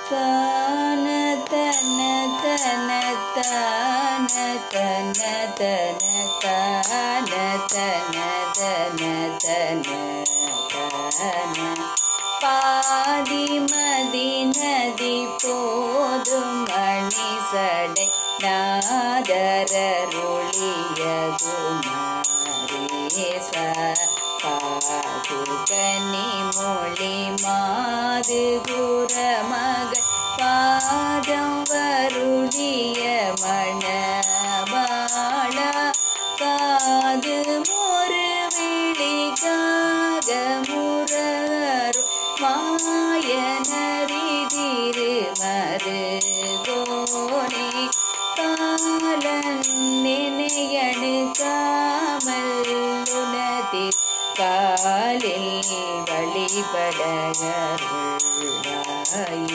தான தன தன தான தன தன தான தன தன தன தன பாதி மதி நதி போதும் மணி சடை நாதரருளியதுமாரேச காது கனி மொழி மாது குரமக பாதம் வருடிய மணவாள காது முறு விழிக்காக முரரு மாயனரிதிரு மருகோனே காலன் நினையணு காமல் உனதில் காலில் வழிபடகருள்ளாயே